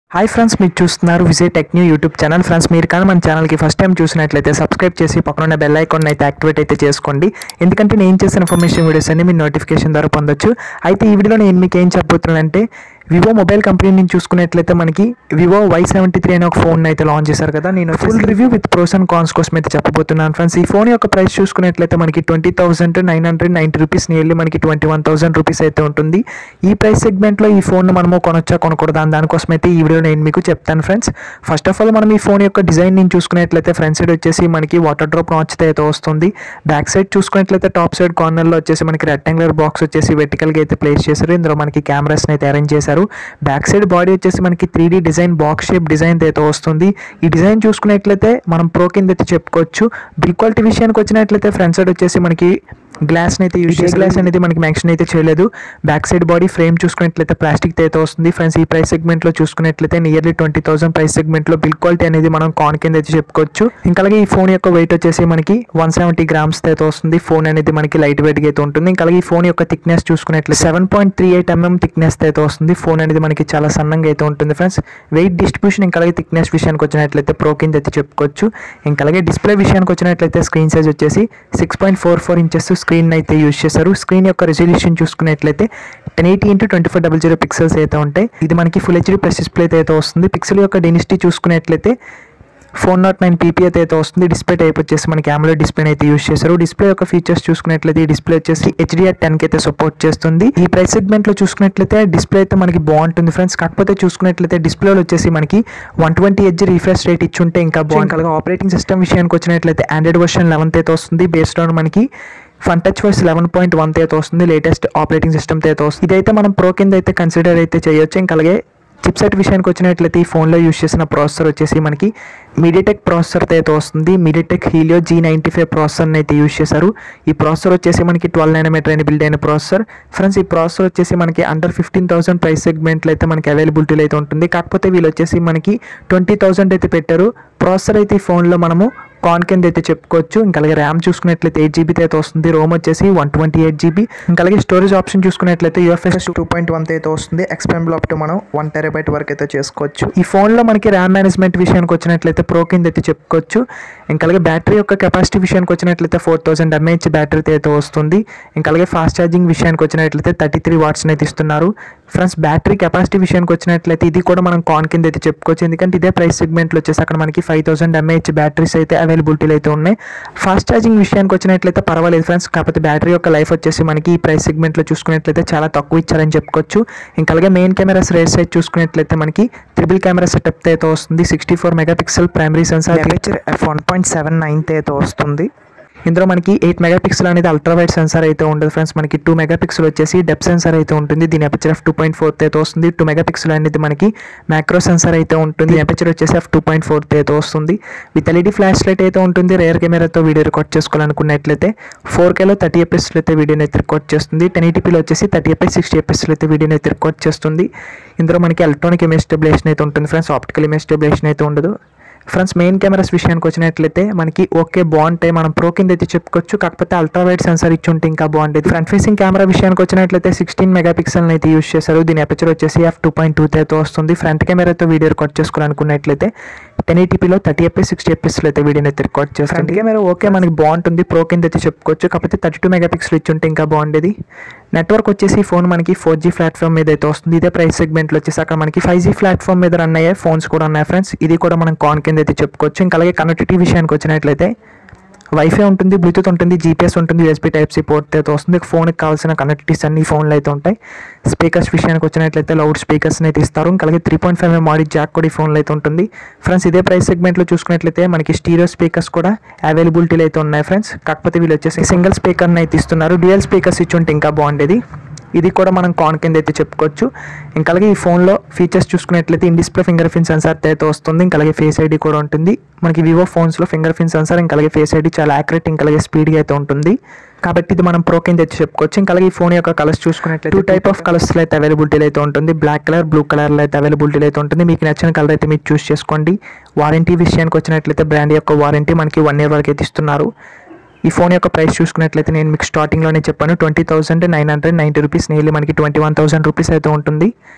hi friends మీరు చూస్తున్నారు Vijay tech new YouTube channel friends మీరు కానీ మన ఛానల్కి ఫస్ట్ టైం చూసినట్లయితే సబ్స్క్రైబ్ చేసి పక్కన ఉన్న బెల్ ఐకాన్ అయితే యాక్టివేట్ అయితే చేసుకోండి ఎందుకంటే నేను చేసిన ఇన్ఫర్మేషన్ వీడియోస్ అన్ని మీరు నోటిఫికేషన్ ద్వారా పొందొచ్చు అయితే ఈ వీడియోలో నేను మీకు ఏం చెప్పబోతున్నానంటే వివో మొబైల్ కంపెనీ నుంచి చూసుకున్నట్లయితే మనకి వివో వై సెవెంటీ త్రీ అనే ఒక ఫోన్ అయితే లాంచ్ చేశారు కదా నేను full review with pros and cons కోసం అయితే చెప్పబోతున్నాను ఫ్రెండ్స్ ఈ ఫోన్ యొక్క ప్రైస్ చూసుకున్నట్లయితే మనకి twenty thousand nine hundred ninety rupees nearly మనకి ట్వంటీ వన్ థౌసండ్ రూపీస్ అయితే ఉంటుంది ఈ ప్రైస్ సెగ్మెంట్లో ఈ ఫోన్ మనము కొనొచ్చా కొనకూడదా అని దానికోసం అయితే ఈ వీడియో నేను మీకు చెప్తాను ఫ్రెండ్స్ ఫస్ట్ ఆఫ్ ఆల్ మనం ఈ ఫోన్ యొక్క డిజైన్ నుంచి చూసుకున్నట్లయితే ఫ్రంట్ సైడ్ వచ్చేసి మనకి వాటర్ డ్రాప్ నాచ్ అయితే వస్తుంది బ్యాక్ సైడ్ చూసుకున్నట్లయితే టాప్ సైడ్ కార్నర్లో వచ్చేసి మనకి రెక్టాంగులర్ బాక్స్ వచ్చేసి వెర్టికల్గా అయితే ప్లేస్ చేశారు ఇందులో మనకి కెమెరాస్ని అయితే అరేంజ్ చేశారు బ్యాక్ సైడ్ బాడీ వచ్చేసి మనకి three design box shape design అయితే వస్తుంది ఈ డిజైన్ చూసుకున్నట్లయితే మనం ప్రో కింద అయితే చెప్పుకోవచ్చు బిల్ క్వాలిటీ విషయానికి వచ్చినట్లయితే ఫ్రంట్ సైడ్ వచ్చేసి మనకి గ్లాస్ అయితే యూజ్ చేసి గ్లాస్ అనేది మనకి మెన్షన్ అయితే చేయలేదు బ్యాక్ సైడ్ బాడీ ఫ్రేమ్ చూసుకున్నట్లయితే ప్లాస్టిక్ అయితే వస్తుంది ఫ్రెండ్స్ ఈ ప్రైస్ సెగ్మెంట్ లో చూసుకున్నట్లయితే nearly twenty thousand price segment లో బిల్ క్వాలిటీ అనేది మనం కాన్ కింద అయితే చెప్పుకోవచ్చు ఇంకా అలాగే ఈ ఫోన్ యొక్క వెయిట్ వచ్చేసి మనకి వన్ సెవెంటీ గ్రామ్స్ అయితే వస్తుంది ఫోన్ అనేది మనకి లైట్ వెయిట్ గా అయితే ఉంటుంది ఇంకా అలాగే ఈ ఫోన్ యొక్క థిక్నెస్ చూసుకున్నట్లయితే seven point three eight MM thickness అయితే వస్తుంది ఫోన్ అనేది మనకి చాలా సన్నంగా అయితే ఉంటుంది ఫ్రెండ్స్ వెయిట్ డిస్ట్రిబ్యూషన్ ఇంకా అలాగే థిక్నెస్ విషయానికి వచ్చినట్లయితే ప్రో కింద అయితే చెప్పుకోవచ్చు ఇంకా అలాగే డిస్ప్లే విషయానికి వచ్చినట్లయితే స్క్రీన్ సైజ్ వచ్చేసి six point four four inches screen అయితే యూజ్ చేశారు స్క్రీన్ యొక్క రెజల్యూషన్ చూసుకున్నట్లయితే ten eighty into twenty four double zero pixels అయితే ఉంటాయి ఇది మనకి ఫుల్ హెచ్డీ ప్లస్ డిస్ప్లే అయితే వస్తుంది పిక్సెల్ యొక్క డెన్సిటీ చూసుకున్నట్లయితే ఫోర్ నాట్ నైన్ పీపీ అయితే అయితే వస్తుంది డిస్ప్లే టైప్ వచ్చేసి మనకి AMOLED డిస్ప్లే అయితే యూస్ చేశారు డిస్ప్లే యొక్క ఫీచర్స్ చూసుకున్నట్లయితే ఈ డిస్ప్లే వచ్చేసి హెచ్డిఆర్ టెన్ కి అయితే సపోర్ట్ చేస్తుంది ఈ ప్రైస్ సెగ్మెంట్ లో చూసుకున్నట్లయితే డిస్ప్లే అయితే మనకి బాగుంటుంది ఫ్రెండ్స్ కాకపోతే చూసుకున్నట్లయితే డిస్ప్లేలో వచ్చేసి మనకి one twenty H refresh rate ఇచ్చుంటే ఇంకా బాగుంటుంది అలాగే ఆపరేటింగ్ సిస్టమ్ విషయానికి వచ్చినట్లయితే ఆండ్రాయిడ్ వర్షన్ లెవెన్త్ అయితే వస్తుంది బేస్డ్ ఆన్ మనకి ఫన్ టచ్ వర్స్ లెవెన్ పాయింట్ వన్ అయితే వస్తుంది లేటెస్ట్ ఆపరేటింగ్ సిస్టమ్ అయితే వస్తుంది ఇదైతే మనం ప్రో కింద అయితే కన్సిడర్ అయితే చేయొచ్చు ఇంకా అలాగే చిప్సెట్ విషయానికి వచ్చినట్లయితే ఈ ఫోన్లో యూస్ చేసిన ప్రాసెసర్ వచ్చేసి మనకి మీడియాటెక్ ప్రాసెసర్ అయితే వస్తుంది MediaTek Helio G ninety five ప్రాసెసర్ని అయితే యూస్ చేశారు ఈ ప్రాసెసర్ వచ్చేసి మనకి ట్వెల్వ్ నైనమీటర్ అని బిల్డ్ అయిన ప్రాసెసర్ ఫ్రెండ్స్ ఈ ప్రాసెసర్ వచ్చేసి మనకి అండర్ ఫిఫ్టీన్ థౌసండ్ ప్రైస్ సెగ్మెంట్లో అయితే మనకి అవైలబిలిటీలో అయితే ఉంటుంది కాకపోతే వీళ్ళు వచ్చేసి మనకి ట్వంటీ థౌసండ్ అయితే పెట్టారు ప్రాసెసర్ అయితే ఈ ఫోన్లో మనము కాన్ కింద అయితే చెప్పుకోవచ్చు ఇంకా అలాగే ర్యామ్ చూసుకున్నట్లయితే ఎయిట్ జీబీ అయితే వస్తుంది రోమ్ వచ్చేసి వన్ ట్వంటీ ఎయిట్ జీబీ ఇంకా అలాగే స్టోరేజ్ ఆప్షన్ చూసుకున్నట్లయితే యూఎఫ్ఎస్ టూ పాయింట్ వన్ అయితే వస్తుంది ఎక్స్పెంబుల్ అప్ టు మనం వన్ టెరాబైట్ వరకు అయితే చేసుకోవచ్చు ఈ ఫోన్లో మనకి ర్యామ్ మేనేజ్మెంట్ విషయానికి వచ్చినట్లయితే ప్రో కింద అయితే చెప్పుకోవచ్చు ఇంకా అలాగే బ్యాటరీ యొక్క కెపాసిటీ విషయానికి వచ్చినట్లయితే ఫోర్ థౌసండ్ ఎంఏహెచ్ బ్యాటరీ అయితే వస్తుంది ఇంకా అలాగే ఫాస్ట్ ఛార్జింగ్ విషయానికి వచ్చినట్లయితే థర్టీ త్రీ వాట్స్ అయితే ఇస్తున్నారు ఫ్రెండ్స్ బ్యాటరీ కెపాసిటీ విషయానికి వచ్చినట్లయితే ఇది కూడా మనం కాన్ కింద అయితే చెప్పుకోవచ్చు ఎందుకంటే ఇదే ప్రైస్ సెగ్మెంట్లో వచ్చేసి అక్కడ మనకి ఫైవ్ థౌసండ్ ఎంఏహెచ్ బ్యాటరీస్ అయితే అవైలబిలిటీలో అయితే ఉన్నాయి ఫాస్ట్ ఛార్జింగ్ విషయానికి వచ్చినట్లయితే పర్వాలేదు ఫ్రెండ్స్ కాకపోతే బ్యాటరీ యొక్క లైఫ్ వచ్చేసి మనకి ఈ ప్రైస్ సెగ్మెంట్లో చూసుకున్నట్లయితే చాలా తక్కువ ఇచ్చారని చెప్పుకోవచ్చు ఇంకా అలాగే మెయిన్ కెమెరాస్ రేట్ సైజ్ చూసుకున్నట్లయితే మనకి త్రిబుల్ కెమెరా సెటప్ అయితే వస్తుంది sixty four megapixel primary sensor feature F one point seven nine అయితే వస్తుంది ఇందులో మనకి ఎయిట్ మెగాపిక్సెల్ అనేది అల్ట్రా వైడ్ సెన్సార్ అయితే ఉంటుంది ఫ్రెండ్స్ మనకి టూ మెగాపిక్సెల్ వచ్చేసి డెప్ సెన్సార్ అయితే ఉంటుంది దీని aperture F two point four అయితే వస్తుంది టూ మెగాపిక్సెల్ అనేది మనకి మ్యాక్రో సెన్సార్ అయితే ఉంటుంది అపచర్ వచ్చేసి ఎఫ్ టూ పాయింట్ ఫోర్ అయితే వస్తుంది విత్ ఎల్ఈడి ఫ్లాష్ లైట్ అయితే ఉంటుంది రేర్ కెమెరాతో వీడియో రికార్డ్ చేసుకోవాలనుకున్నట్లయితే ఫోర్ కేలో థర్టీ ఎపిఎస్లో అయితే వీడియోని అయితే రికార్డ్ చేస్తుంది టెన్ ఎయిటీపీలో వచ్చేసి థర్టీ ఎపిఎస్ సిక్స్టీ ఎపిఎస్లో అయితే వీడియోని అయితే రికార్డ్ చేస్తుంది ఇందులో మనకి ఎలక్ట్రానిక్ ఇమేజ్ స్టెబిలేషన్ అయితే ఉంటుంది ఫ్రెండ్స్ ఆప్టికల్ ఇమేజ్ స్టెబిలేషన్ అయితే ఉండదు ఫ్రెండ్స్ మెయిన్ కెమెరాస్ విషయానికి వచ్చినట్లయితే మనకి ఓకే బాగుంటాయి మనం ప్రో కింద అయితే చెప్పుకోవచ్చు కాకపోతే అల్ట్రా వైడ్ సెన్సార్ ఇచ్చి ఉంటే ఇంకా బాగుంటుంది ఫ్రంట్ ఫేసింగ్ కెమెరా విషయానికి వచ్చినట్లయితే సిక్స్టీన్ మెగాపిక్సెల్ అయితే యూస్ చేశారు దీని అపచర్ వచ్చేసి ఎఫ్ టూ పాయింట్ టూ అయితే వస్తుంది ఫ్రంట్ కెమెరాతో వీడియో రికార్డ్ చేసుకోవాలనుకున్నట్లయితే టెన్ ఎయిటీపీలో థర్టీ ఎఫ్ఎస్ సిక్స్టీ ఎఫ్ఎస్లో అయితే వీడియోని అయితే రికార్డ్ చేస్తారు ఫ్రంట్ కెమెరా ఓకే మనకి బాగుంటుంది ప్రో కింద అయితే చెప్పుకోవచ్చు కాకపోతే థర్టీ టూ మెగాపిక్సెల్ ఇచ్చి ఉంటే ఇంకా బాగుండేది నెట్వర్క్ వచ్చేసి ఫోన్ మనకి ఫోర్ జీ ప్లాట్ఫామ్ మీద అయితే వస్తుంది ఇదే ప్రైస్ సెగ్మెంట్లో వచ్చేసి అక్కడ మనకి ఫైవ్ జీ ప్లాట్ఫామ్ మీద రన్ అయ్యే ఫోన్స్ కూడా ఉన్నాయి ఫ్రెండ్స్ ఇది కూడా మనం కాన్ కింద అయితే చెప్పుకోవచ్చు ఇంకా అలాగే కనెక్టివిటీ విషయానికి వచ్చినట్లయితే వైఫై ఉంటుంది బ్లూటూత్ ఉంటుంది జీపీఎస్ ఉంటుంది యూఎస్బీ టైప్ సి పోర్ట్ అయితే వస్తుంది ఫోన్కి కావాల్సిన కనెక్టివిటీస్ అన్ని ఫోన్లో అయితే ఉంటాయి స్పీకర్స్ విషయానికి వచ్చినట్లయితే లౌడ్ స్పీకర్స్ని అయితే ఇస్తారు ఇంకా అలాగే three point five MM audio jack కూడా ఈ ఫోన్లో అయితే ఉంటుంది ఫ్రెండ్స్ ఇదే ప్రైస్ సెగ్మెంట్లో చూసుకున్నట్లయితే మనకి స్టీరియో స్పీకర్స్ కూడా అవైలబిలిటీలో అయితే ఉన్నాయి ఫ్రెండ్స్ కాకపోతే వీళ్ళు వచ్చేసి సింగిల్ స్పీకర్ని అయితే ఇస్తున్నారు డ్యూయల్ స్పీకర్స్ ఇచ్చి ఉంటే ఇంకా బాగుండేది ఇది కూడా మనం కాన్ కింద అయితే చెప్పుకోవచ్చు ఇంకా అలాగే ఈ ఫోన్లో ఫీచర్స్ చూసుకున్నట్లయితే in display finger print sensor అయితే వస్తుంది ఇంకా అలాగే ఫేస్ ఐడి కూడా ఉంటుంది మనకి వివో ఫోన్స్లో ఫింగర్ ప్రింట్ సెన్సార్ ఇంకా అలాగే ఫేస్ ఐడి చాలా యాక్యురేట్ ఇంకా అలాగే స్పీడ్గా అయితే ఉంటుంది కాబట్టి ఇది మనం ప్రో కింద అయితే చెప్పుకోవచ్చు ఇంకా అలాగే ఈ ఫోన్ యొక్క కలర్స్ చూసుకున్నట్లయితే టూ టైప్ ఆఫ్ కలర్స్ అయితే అవైలబిలిటీలో అయితే ఉంటుంది బ్లాక్ కలర్ బ్లూ కలర్లో అయితే అవైలబిలిటీలో అయితే ఉంటుంది మీకు నచ్చిన కలర్ అయితే మీరు చూస్ చేసుకోండి వారంటీ విషయానికి వచ్చినట్లయితే బ్రాండ్ యొక్క వారంటీ మనకి వన్ ఇయర్ వరకు అయితే ఇస్తున్నారు ఈ ఫోన్ యొక్క ప్రైస్ చూసుకున్నట్లయితే నేను మీకు స్టార్టింగ్లోనే చెప్పాను twenty thousand nine hundred ninety rupees nearly మనకి ట్వంటీ వన్ థౌసండ్ రూపీస్ అయితే ఉంటుంది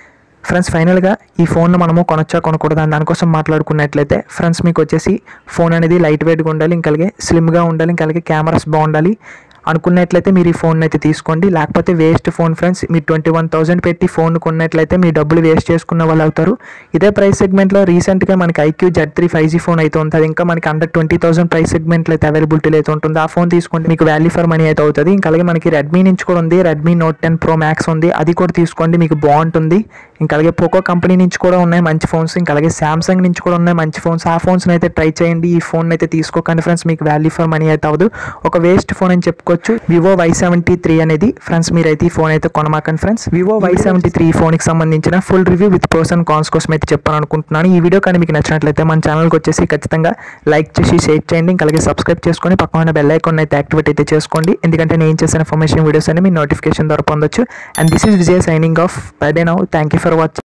ఫ్రెండ్స్ ఫైనల్గా ఈ ఫోన్ మనము కొనొచ్చా కొనకూడదా అని దానికోసం మాట్లాడుకున్నట్లయితే ఫ్రెండ్స్ మీకు వచ్చేసి ఫోన్ అనేది లైట్ వెయిట్గా ఉండాలి ఇంకా అలాగే స్లిమ్గా ఉండాలి ఇంకా అలాగే కెమెరాస్ బాగుండాలి అనుకున్నట్లయితే మీరు ఈ ఫోన్ అయితే తీసుకోండి లేకపోతే వేస్ట్ ఫోన్ ఫ్రెండ్స్ మీరు ట్వంటీ వన్ థౌసండ్ పెట్టి ఫోన్ కొన్నట్లయితే మీ డబ్బులు వేస్ట్ చేసుకున్న వాళ్ళు అవుతారు ఇదే ప్రైస్ సెగ్మెంట్లో రీసెంట్గా మనకి iQOO Z three five G phone అయితే ఉంటుంది ఇంకా మనకి అండర్ ట్వంటీ థౌసండ్ ప్రైస్ సెగ్మెంట్లో అయితే అవైలబిలిటీ అయితే ఉంటుంది ఆ ఫోన్ తీసుకోండి మీకు వాల్యూ ఫర్ మనీ అయితే అవుతుంది ఇంకా అలాగే మనకి రెడ్మీ నుంచి కూడా ఉంది Redmi Note ten pro max ఉంది అది కూడా తీసుకోండి మీకు బాగుంటుంది ఇంకా అలాగే పోకో కంపెనీ నుంచి కూడా ఉన్నాయి మంచి ఫోన్స్ ఇంకా అలాగే శాంసంగ్ నుంచి కూడా ఉన్నాయి మంచి ఫోన్స్ ఆ ఫోన్స్ అయితే ట్రై చేయండి ఈ ఫోన్ అయితే తీసుకోకండి ఫ్రెండ్స్ మీకు వాల్యూ ఫర్ మనీ అయితే అవ్వదు ఒక వేస్ట్ ఫోన్ అని చెప్పుకోవచ్చు వివో వై సెవెంటీ త్రీ అనేది ఫ్రెండ్స్ మీరైతే ఈ ఫోన్ అయితే కొనమాకండి friends Vivo Y seventy three ఫోన్కి సంబంధించిన full review with person and cons కోసం అయితే చెప్పాను అనుకుంటున్నాను ఈ వీడియో కానీ మీకు నచ్చినట్లయితే మన ఛానల్కి వచ్చేసి ఖచ్చితంగా లైక్ చేసి షేర్ చేయండి ఇంకా అలాగే సబ్స్క్రైబ్ చేసుకొని పక్కన ఉన్న బెల్ ఐకాన్ అయితే యాక్టివేట్ అయితే చేసుకోండి ఎందుకంటే నేను చేసిన ఇన్ఫర్మేషన్ వీడియోస్ అన్ని మీ నోటిఫికేషన్ ద్వారా పొందొచ్చు and this is Vijay signing off bye day now thank you for watching